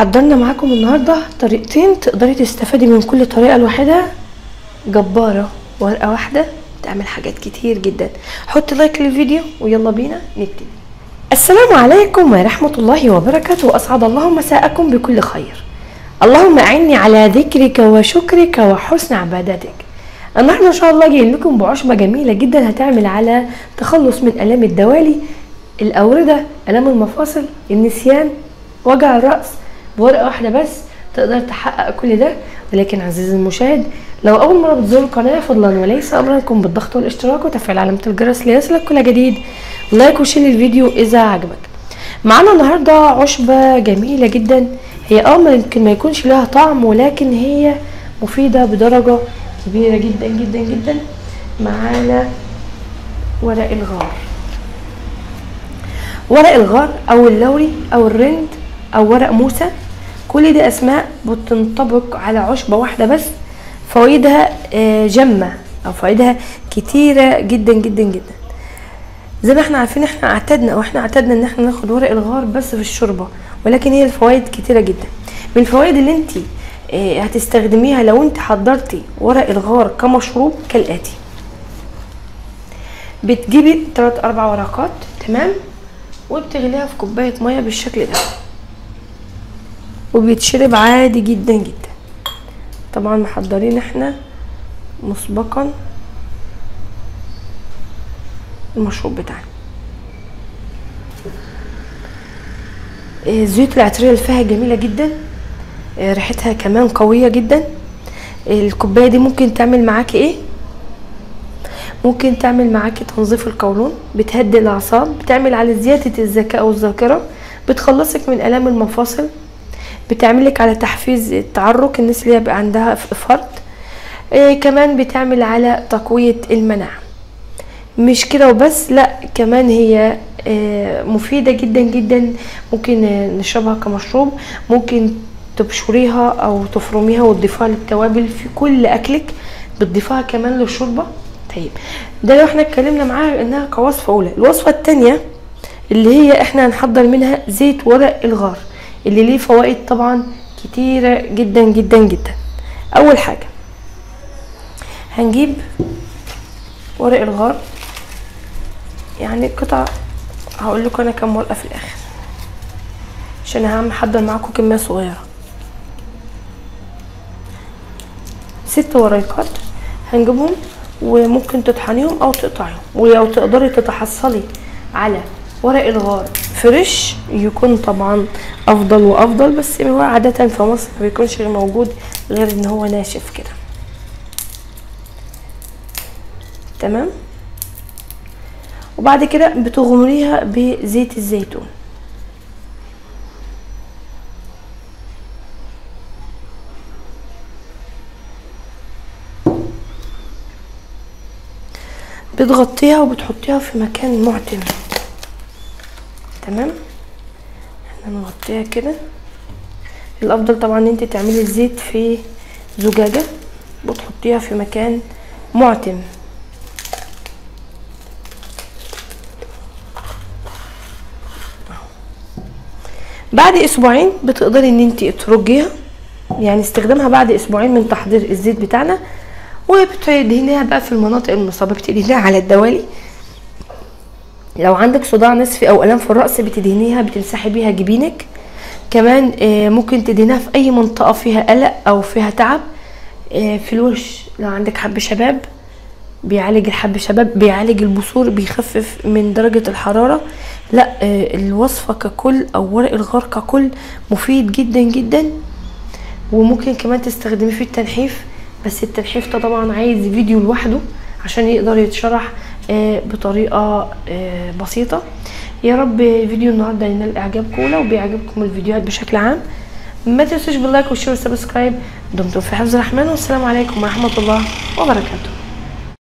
حضرنا معاكم النهارده طريقتين تقدري تستفادي من كل طريقه لوحدها جباره ورقه واحده تعمل حاجات كتير جدا حط لايك للفيديو ويلا بينا نبتدي السلام عليكم ورحمه الله وبركاته واسعد الله مساءكم بكل خير اللهم اعني على ذكرك وشكرك وحسن عبادتك النهارده ان شاء الله جاي لكم بعشبه جميله جدا هتعمل على تخلص من الام الدوالي الاورده الام المفاصل النسيان وجع الراس بورقه واحده بس تقدر تحقق كل ده ولكن عزيزي المشاهد لو اول مره بتزور القناه فضلا وليس امركم بالضغط والاشتراك وتفعيل علامه الجرس ليصلك كل جديد لايك وشير الفيديو اذا عجبك معانا النهارده عشبه جميله جدا هي اه يمكن ما يكونش لها طعم ولكن هي مفيده بدرجه كبيره جدا جدا جدا معانا ورق الغار ورق الغار او اللوري او الرند او ورق موسى كل دي اسماء بتنطبق على عشبه واحده بس فوائدها جمه او فوائدها كتيره جدا جدا جدا زي ما احنا عارفين احنا اعتدنا او احنا اعتدنا ان احنا ناخد ورق الغار بس في الشوربه ولكن هي الفوائد كتيره جدا من الفوائد اللي انت هتستخدميها لو انت حضرتي ورق الغار كمشروب كالاتي بتجيبي 3 4 ورقات تمام وبتغليها في كوبايه ميه بالشكل ده وبيتشرب عادي جدا جدا طبعا محضرين احنا مسبقا المشروب بتاعنا الزيوت العطريه اللي فيها جميله جدا ريحتها كمان قويه جدا الكوبايه دي ممكن تعمل معاكي ايه ممكن تعمل معاكي تنظيف القولون بتهدي الاعصاب بتعمل على زياده الذكاء والذاكره بتخلصك من الام المفاصل بتعملك على تحفيز التعرق الناس اللي بقى عندها فرط إيه كمان بتعمل على تقويه المناعه مش كده وبس لا كمان هي إيه مفيده جدا جدا ممكن نشربها كمشروب ممكن تبشريها او تفرميها وتضيفها للتوابل في كل اكلك بتضيفها كمان للشوربه طيب ده لو احنا اتكلمنا معاها انها كوصفه اولى الوصفه الثانيه اللي هي احنا هنحضر منها زيت ورق الغار اللي ليه فوائد طبعا كتيره جدا جدا جدا اول حاجه هنجيب ورق الغار يعني قطع هقول لكم انا كام ورقه في الاخر عشان هعمل احضر معاكم كميه صغيره ست ورقات هنجيبهم وممكن تطحنيهم او تقطعيهم ولو تقدري تتحصلي على ورق الغار فريش يكون طبعا افضل وافضل بس هو عاده في مصر ما بيكونش موجود غير ان هو ناشف كده تمام وبعد كده بتغمريها بزيت الزيتون بتغطيها وبتحطيها في مكان معتم تمام احنا نغطيها كده الافضل طبعا ان انت تعملي الزيت في زجاجة وتحطيها في مكان معتم بعد اسبوعين بتقدري ان انت ترجيها يعني استخدامها بعد اسبوعين من تحضير الزيت بتاعنا وبتدهنيها بقى في المناطق المصابه بتدهنيها على الدوالي لو عندك صداع نصفي او الام في الراس بتدهنيها بتمسحي بيها جبينك كمان ممكن تدهنيها في اي منطقه فيها قلق او فيها تعب في الوش لو عندك حب شباب بيعالج الحب شباب بيعالج البثور بيخفف من درجة الحرارة لا الوصفة ككل او ورق الغار ككل مفيد جدا جدا وممكن كمان تستخدميه في التنحيف بس التنحيف ده طبعا عايز فيديو لوحده عشان يقدر يتشرح بطريقه بسيطه يا رب فيديو النهارده ينال اعجابكم لو بيعجبكم الفيديوهات بشكل عام ما تنسوش باللايك والشير والسبسكرايب دمتم في حفظ الرحمن والسلام عليكم ورحمه الله وبركاته